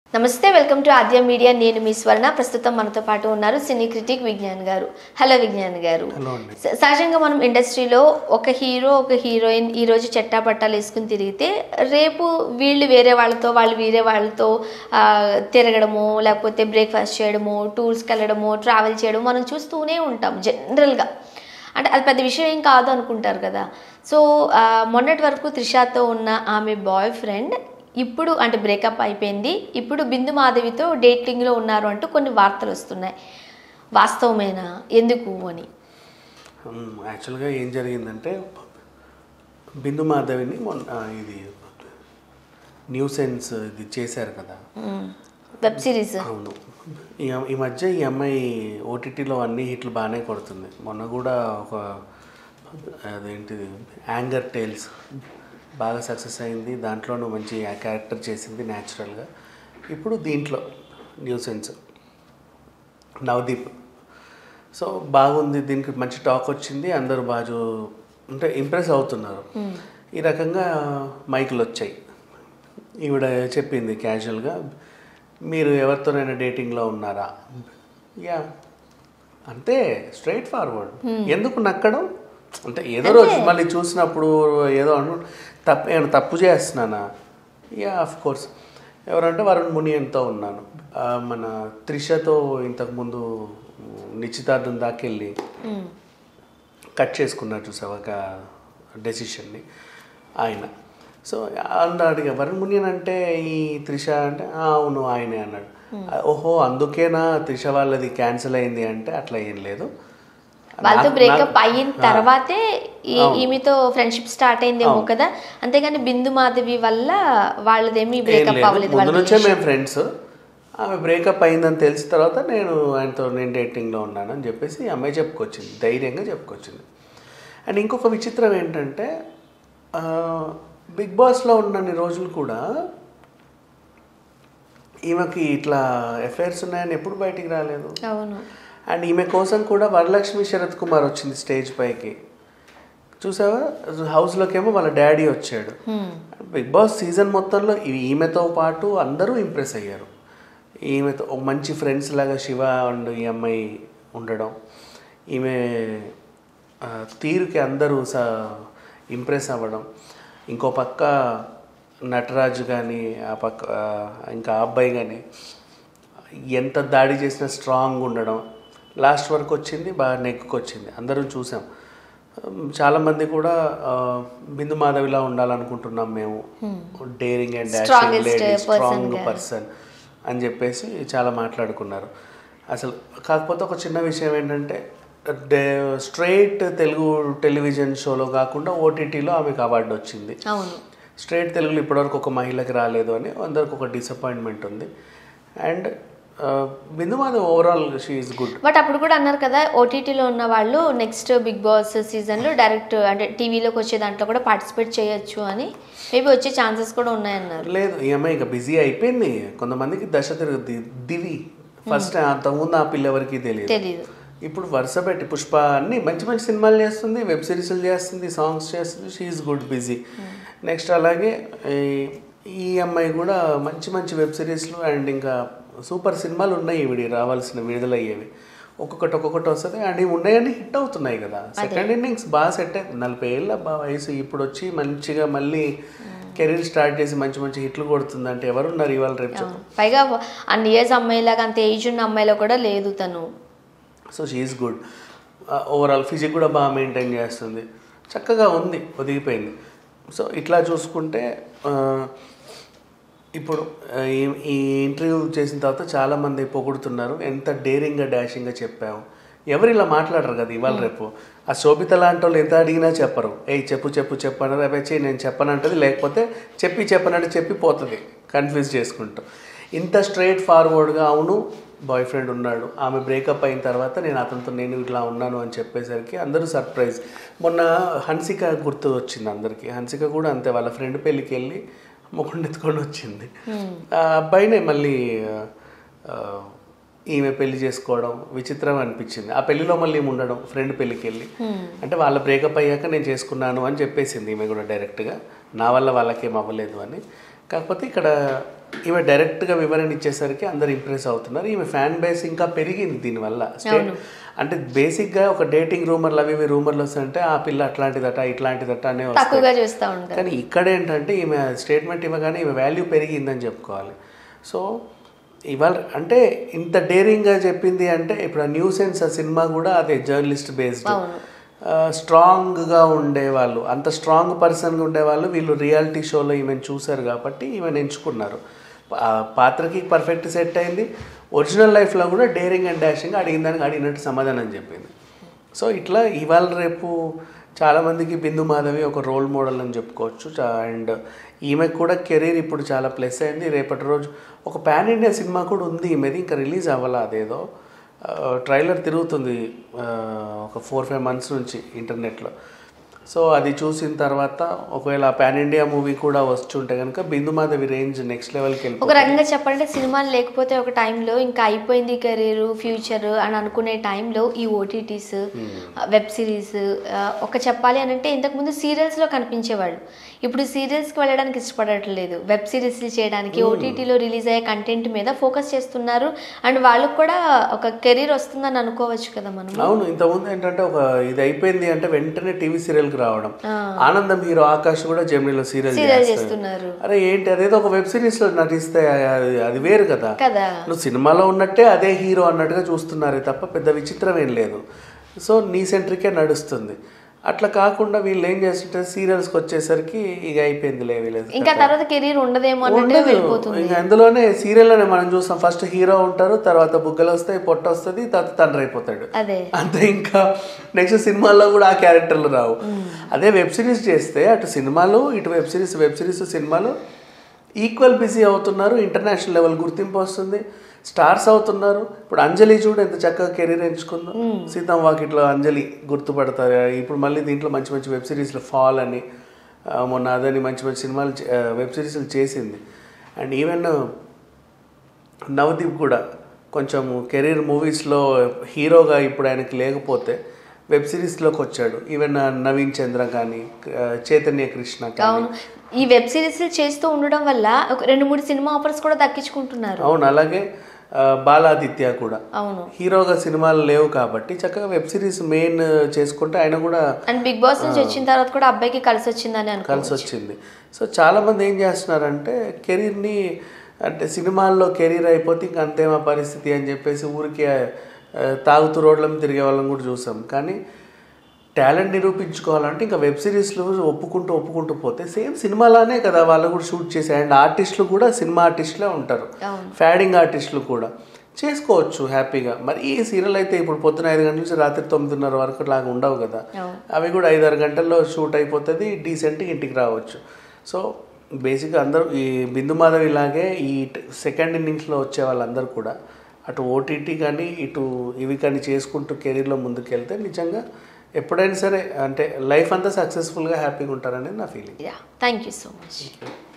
నమస్తే welcome to Aadya media నేను మీ స్వర్ణ ప్రస్తుతం మనతో పాటు ఉన్నారు సినీ క్రిటిక్ విజ్ఞాన్ గారు హలో విజ్ఞాన్ గారు హలో అండి స- సహజంగా మనం ఇండస్ట్రీలో ఒక హీరో ఒక హీరోయిన్ ఈ రోజు చెట్టా పట్టాలు వేసుకుని తిరిగితే రేపు వీళ్ళు వేరే వాళ్ళతో వాళ్ళు వేరే వాళ్ళతో ఆ, తిరగడము లేకపోతే బ్రేక్ఫాస్ట్ చేయడము టూర్స్కి వెళ్ళడము ట్రావెల్ చేయడం మనం చూస్తూనే ఉంటాం జనరల్గా అంటే అది పెద్ద విషయం ఏం కాదు అనుకుంటారు కదా సో ఆ, మొన్నటి వరకు త్రిషాతో ఉన్న ఆమె బాయ్ ఫ్రెండ్ ఇప్పుడు అంటే బ్రేకప్ అయిపోయింది ఇప్పుడు బిందు మాధవితో డేటింగ్లో ఉన్నారు అంటూ కొన్ని వార్తలు వస్తున్నాయి వాస్తవమేనా ఎందుకు అని మ్, యాక్చువల్గా ఏం జరిగిందంటే బిందు మాధవిని మొన్న ఆ, ఇది న్యూ సెన్స్ ఇది చేశారు కదా వెబ్ సిరీస్ అవును ఈ ఈ మధ్య ఈ అమ్మాయి ఓటీటీలో అన్ని హిట్లు బాగానే కొడుతుంది మొన్న కూడా ఒక అదేంటిది యాంగర్ టేల్స్ బాగా సక్సెస్ అయింది దాంట్లోనూ మంచి క్యారెక్టర్ చేసింది న్యాచురల్గా ఇప్పుడు దీంట్లో న్యూ సెన్స్ నవదీప్ సో బాగుంది దీనికి మంచి టాక్ వచ్చింది అందరూ బాగా అంటే ఇంప్రెస్ అవుతున్నారు ఈ రకంగా మైకులు వచ్చాయి ఈవిడ చెప్పింది క్యాజువల్గా మీరు ఎవరితోనైనా డేటింగ్లో ఉన్నారా యా అంతే స్ట్రైట్ ఫార్వర్డ్ ఎందుకు నక్కడం అంటే ఏదో రోజు మళ్ళీ చూసినప్పుడు ఏదో అను తప్పు ఏమైనా తప్పు చేస్తున్నానా యా ఆఫ్ కోర్స్ ఎవరంటే వరుణ్ మునియన్తో ఉన్నాను ఆ, మన త్రిషతో ఇంతకుముందు నిశ్చితార్థం దాకెళ్ళి కట్ చేసుకున్నారు చూసావు ఒక డెసిషన్ని ఆయన సో అంద అడిగా వరుణ్ మునియన్ అంటే ఈ త్రిష అంటే "ఆ, అవును ఆయనే అన్నాడు ఓహో అందుకేనా త్రిష వాళ్ళది క్యాన్సిల్ అయింది అంటే అట్లా ఏం లేదు వాళ్ళతో నాకు- బ్రేకప్ నాకు- అయిన తర్వాతే ఈ ఈమెతో ఫ్రెండ్షిప్ స్టార్ట్ అయిందేమో కదా అంతేగాని బిందు మాధవి వల్ల వాళ్ళదేమీ ఏం బ్రేకప్ లేదు. అవ్వలేదు ముందు వాళ్ళ నుంచే మేము ఫ్రెండ్స్ ఆమె బ్రేకప్ అయిందని తెలిసిన తర్వాత నేను ఆయనతో నేను డేటింగ్లో ఉన్నానని చెప్పేసి ఈ అమ్మాయి చెప్పుకొచ్చింది ధైర్యంగా చెప్పుకొచ్చింది అండ్ ఇంకొక విచిత్రం ఏంటంటే ఆ, బిగ్ బాస్లో ఉన్నన్ని రోజులు కూడా ఈమెకి ఇట్లా ఎఫ్ఐఆర్స్ ఉన్నాయని ఎప్పుడు బయటికి రాలేదు అవును అండ్ ఈమె కోసం కూడా వరలక్ష్మి శరత్ కుమార్ వచ్చింది స్టేజ్ పైకి చూసావా హౌస్లోకేమో వాళ్ళ డాడీ వచ్చాడు బిగ్ బాస్ సీజన్ మొత్తంలో ఈ- ఈమెతో పాటు అందరూ ఇంప్రెస్ అయ్యారు ఈమెతో ఒక మంచి ఫ్రెండ్స్ లాగా శివ అండ్ ఈ అమ్మాయి ఉండడం ఈమె ఆ, తీరుకి అందరూ స ఇంప్రెస్ అవ్వడం ఇంకో పక్క నటరాజు కానీ ఆ పక్క ఆ, ఇంకా ఆ అబ్బాయి కానీ ఎంత దాడి చేసినా స్ట్రాంగ్ ఉండడం లాస్ట్ వరకు వచ్చింది బాగా నెక్కుకొచ్చింది అందరం చూసాం చాలామంది కూడా ఆ, బిందు మాధవిలా ఉండాలనుకుంటున్నాం మేము daring and Strongest lady person strong గా. పర్సన్ అని చెప్పేసి చాలా మాట్లాడుకున్నారు అసలు కాకపోతే ఒక చిన్న విషయం ఏంటంటే స్ట్రైట్ తెలుగు టెలివిజన్ షోలో కాకుండా ఓటీటీలో ఆమెకు అవార్డు వచ్చింది అవును స్ట్రైట్ తెలుగులో ఇప్పటివరకు ఒక మహిళకి రాలేదు అని అందరికి ఒక డిసప్పాయింట్మెంట్ ఉంది and Bindu Madhav overall she is good but అప్పుడు కూడా అన్నారు కదా ఓటీటీలో ఉన్న వాళ్ళు నెక్స్ట్ బిగ్ బాస్ సీజన్లో డైరెక్ట్ అంటే టీవీలోకి వచ్చే దాంట్లో కూడా పార్టిసిపేట్ చేయొచ్చు అని మేబీ వచ్చే ఛాన్సెస్ కూడా ఉన్నాయన్నారు లేదు ఈ అమ్మాయి ఇక బిజీ అయిపోయింది కొంతమందికి దశ తిరుగుద్ది దివి ఫస్ట్ అంతకుముందు ఆ పిల్ల ఎవరికి తెలియదు తెలీదు ఇప్పుడు వరుస పెట్టి పుష్ప అన్ని మంచి మంచి సినిమాలు చేస్తుంది వెబ్ సిరీస్లు చేస్తుంది సాంగ్స్ చేస్తుంది షీఈస్ గుడ్ బిజీ నెక్స్ట్ అలాగే ఈ- ఈ అమ్మాయి కూడా మంచి మంచి వెబ్ సిరీస్లు అండ్ ఇంకా సూపర్ సినిమాలు ఉన్నాయి ఇవి రావాల్సిన విడుదలయ్యేవి ఒక్కొక్కటి ఒక్కొక్కటి వస్తుంది అండ్ ఇవి ఉన్నాయని హిట్ అవుతున్నాయి కదా సెకండ్ ఇన్నింగ్స్ బాగా సెట్ అయింది నలభై ఏళ్ళ బా వయసు ఇప్పుడు వచ్చి మంచిగా మళ్ళీ కెరీర్ స్టార్ట్ చేసి మంచి మంచి హిట్లు కొడుతుందంటే ఎవరున్నారు ఇవాళ రేపు చెప్పు అవును. పైగా అన్ని ఇయర్స్ అమ్మాయిలాగా అంత ఏజ్ ఉన్న అమ్మాయిలో కూడా లేదు తను so she is good overall physique కూడా బాగా మెయింటైన్ చేస్తుంది చక్కగా ఉంది ఒదిగిపోయింది సో ఇట్లా చూసుకుంటే ఆ, ఇప్పుడు ఆ, ఈ- ఈ ఇంటర్వ్యూ చేసిన తర్వాత చాలామంది పొగుడుతున్నారు ఎంత డేరింగ్గా డాషింగ్గా చెప్పావు ఎవరు ఇలా మాట్లాడరు కదా ఇవాళ రేపు ఆ శోభిత లాంటి వాళ్ళు ఎంత అడిగినా చెప్పరు ఏయ్ చెప్పు చెప్పు చెప్పు అన్నారు అబ్బాయి నేను చెప్పనంటది లేకపోతే చెప్పి చెప్పనట్టు చెప్పి పోతుంది కన్ఫ్యూజ్ చేసుకుంటూ ఇంత స్ట్రైట్ ఫార్వర్డ్గా అవును బాయ్ ఫ్రెండ్ ఉన్నాడు ఆమె బ్రేకప్ అయిన తర్వాత నేను అతనితో నేను ఇట్లా ఉన్నాను అని చెప్పేసరికి అందరూ సర్ప్రైజ్ మొన్న హన్సిక గుర్తు వచ్చింది అందరికీ హన్సిక కూడా అంతే వాళ్ళ ఫ్రెండ్ పెళ్ళికి వెళ్ళి ముఖం ఎత్తుకొని వచ్చింది ఆ అబ్బాయినే మళ్ళీ ఆ, ఈమె పెళ్లి చేసుకోవడం విచిత్రం అనిపించింది ఆ పెళ్లిలో మళ్ళీ ఈమె ఉండడం ఫ్రెండ్ పెళ్ళికి వెళ్ళి అంటే వాళ్ళ బ్రేకప్ అయ్యాక నేను చేసుకున్నాను అని చెప్పేసింది ఈమె కూడా డైరెక్ట్గా నా వల్ల వాళ్ళకేం అవ్వలేదు అని కాకపోతే ఇక్కడ ఈమె డైరెక్ట్గా వివరణ ఇచ్చేసరికి అందరు ఇంప్రెస్ అవుతున్నారు ఈమె ఫ్యాన్ బేస్ ఇంకా పెరిగింది దీనివల్ల స్టే- అంటే బేసిక్గా ఒక డేటింగ్ రూమర్లు అవి ఇవి రూమర్లు వస్తుంటే ఆ పిల్ల అట్లాంటిదట ఇట్లాంటిదట అనే వస్తాయి తక్కువగా చూస్తూ ఉంటారు కానీ ఇక్కడ ఏంటంటే ఈమె స్టేట్మెంట్ ఇవ్వగానే ఈమె వాల్యూ పెరిగిందని చెప్పుకోవాలి సో ఇవాళ అంటే ఇంత డేరింగ్గా చెప్పింది అంటే ఇప్పుడు న్యూ సెన్స్ ఆ సినిమా కూడా అదే జర్నలిస్ట్ బేస్డ్ స్ట్రాంగ్గా ఉండేవాళ్ళు అంత స్ట్రాంగ్ పర్సన్గా ఉండేవాళ్ళు వీళ్ళు రియాలిటీ షోలో ఈమెను చూశారు కాబట్టి ఈమెను ఎంచుకున్నారు ఆ పాత్రకి పర్ఫెక్ట్ సెట్ అయింది ఒరిజినల్ లైఫ్లో కూడా డేరింగ్ అండ్ డాషింగ్ అడిగిన దానికి అడిగినట్టు సమాధానం చెప్పింది సో ఇట్లా ఇవాళ రేపు చాలామందికి బిందు మాధవి ఒక రోల్ మోడల్ అని చెప్పుకోవచ్చు అండ్ ఈమెకు కూడా కెరీర్ ఇప్పుడు చాలా ప్లస్ అయింది రేపటి రోజు ఒక పాన్ ఇండియా సినిమా కూడా ఉంది ఈమెది ఇంకా రిలీజ్ అవ్వాల అదేదో ట్రైలర్ తిరుగుతుంది ఆ, ఒక ఫోర్ ఫైవ్ మంత్స్ నుంచి ఇంటర్నెట్లో సో అది చూసిన తర్వాత ఒకవేళ పాన్ ఇండియా మూవీ కూడా వచ్చుంటే కనుక బిందు మాధవి రేంజ్ నెక్స్ట్ లెవెల్కి వెళ్ళి ఒక రకంగా చెప్పాలంటే సినిమాలు లేకపోతే ఒక టైంలో ఇంకా అయిపోయింది కెరీర్ ఫ్యూచర్ అని అనుకునే టైంలో ఈ ఓటీటీస్ వెబ్ సిరీస్ ఒక చెప్పాలి అని అంటే ఇంతకుముందు సీరియల్స్లో కనిపించేవాళ్ళు ఇప్పుడు సీరియల్స్కి వెళ్ళడానికి ఇష్టపడట్లేదు వెబ్ సిరీస్లు చేయడానికి ఓటీటీలో రిలీజ్ అయ్యే కంటెంట్ మీద ఫోకస్ చేస్తున్నారు అండ్ వాళ్ళకు కూడా ఒక కెరీర్ వస్తుందని అనుకోవచ్చు కదా మనం అవును ఇంతకుముందు ఏంటంటే ఒక ఇది అయిపోయింది అంటే వెంటనే టీవీ సీరియల్కి రావడం ఆనందం హీరో ఆకాష్ కూడా జెమినీలో సీరియల్ సీరియల్ చేస్తారు చేస్తున్నారు అరే ఏంటి అదేదో ఒక వెబ్ సిరీస్లో నటిస్తే అది అది వేరు కదా కదా నువ్వు సినిమాలో ఉన్నట్టే అదే హీరో అన్నట్టుగా చూస్తున్నారే తప్ప పెద్ద విచిత్రం ఏం లేదు సో నీ సెంట్రికే నడుస్తుంది అట్లా కాకుండా వీళ్ళు ఏం చేస్తుంటారు సీరియల్స్కి వచ్చేసరికి ఇక అయిపోయిందిలే వీళ్ళది ఇంకా తర్వాత కెరీర్ ఉండదేమో అన్నట్టు ఉండదు వెళ్ళిపోతుంది ఇంకా అందులోనే సీరియల్లోనే మనం చూస్తాం ఫస్ట్ హీరో ఉంటారు తర్వాత బుగ్గలు వస్తాయి పొట్ట వస్తుంది తర్వాత తండ్రి అయిపోతాడు అదే అంతే ఇంకా నెక్స్ట్ సినిమాల్లో కూడా ఆ క్యారెక్టర్లు రావు అదే వెబ్ సిరీస్ చేస్తే అటు సినిమాలు ఇటు వెబ్ సిరీస్ వెబ్ సిరీస్ సినిమాలు ఈక్వల్ బిజీ అవుతున్నారు ఇంటర్నేషనల్ లెవెల్ గుర్తింపు వస్తుంది స్టార్స్ అవుతున్నారు ఇప్పుడు అంజలి చూడు ఎంత చక్కగా కెరీర్ ఎంచుకుందో సీతం వాకిట్లో అంజలి గుర్తుపడతారు ఇప్పుడు మళ్ళీ దీంట్లో మంచి మంచి వెబ్ సిరీస్లో ఫాల్ అని ఆ, మొన్న అదని మంచి మంచి సినిమాలు చే- ఆ, వెబ్ సిరీస్లు చేసింది అండ్ ఈవెన్ నవదీప్ కూడా కొంచెం కెరీర్ మూవీస్లో హీరోగా ఇప్పుడు ఆయనకి లేకపోతే వెబ్ సిరీస్లోకి వచ్చాడు ఈవెన్ నవీన్ చంద్ర కానీ ఆ, చైతన్య కృష్ణ కానీ అవును ఈ వెబ్ సిరీస్ చేస్తూ ఉండడం వల్ల ఒక రెండు మూడు సినిమా ఆఫర్స్ కూడా దక్కించుకుంటున్నారు అవును అలాగే ఆ, బాలాదిత్య కూడా అవును హీరోగా సినిమాలు లేవు కాబట్టి చక్కగా వెబ్ సిరీస్ మెయిన్ చేసుకుంటే ఆయన కూడా అండ్ బిగ్ బాస్ నుంచి వచ్చిన తర్వాత కూడా అబ్బాయికి కలిసి వచ్చిందని అనుకో కలిసి వచ్చింది సో చాలామంది ఏం చేస్తున్నారంటే కెరీర్ని అంటే సినిమాల్లో కెరీర్ అయిపోతే ఇంక అంతే మా పరిస్థితి అని చెప్పేసి ఊరికే ఆ, తాగుతూ రోడ్ల మీద తిరిగే వాళ్ళని కూడా చూసాం కానీ టాలెంట్ నిరూపించుకోవాలంటే ఇంకా వెబ్ సిరీస్లు ఒప్పుకుంటూ ఒప్పుకుంటూ పోతే సేమ్ సినిమాలానే కదా వాళ్ళు కూడా షూట్ చేసే అండ్ ఆర్టిస్టులు కూడా సినిమా ఆర్టిస్టులే ఉంటారు అవును. ఫ్యాడింగ్ ఆర్టిస్టులు కూడా చేసుకోవచ్చు హ్యాపీగా మరి ఈ సీరియల్ అయితే ఇప్పుడు పొద్దున ఐదు గంటల నుంచి రాత్రి తొమ్మిదిన్నర వరకు లాగా ఉండవు కదా అవును. అవి కూడా ఐదారు గంటల్లో షూట్ అయిపోతుంది డీసెంట్గా ఇంటికి రావచ్చు సో బేసిక్గా అందరూ ఈ బిందు మాధవి లాగే ఈ సెకండ్ ఇన్నింగ్స్లో వచ్చే వాళ్ళందరూ కూడా అటు ఓటీటీ కానీ ఇటు ఇవి కానీ చేసుకుంటూ కెరీర్లో ముందుకెళ్తే నిజంగా ఎప్పుడైనా సరే అంటే లైఫ్ అంతా సక్సెస్ఫుల్గా హ్యాపీగా ఉంటారనేది నా feeling yeah thank you so much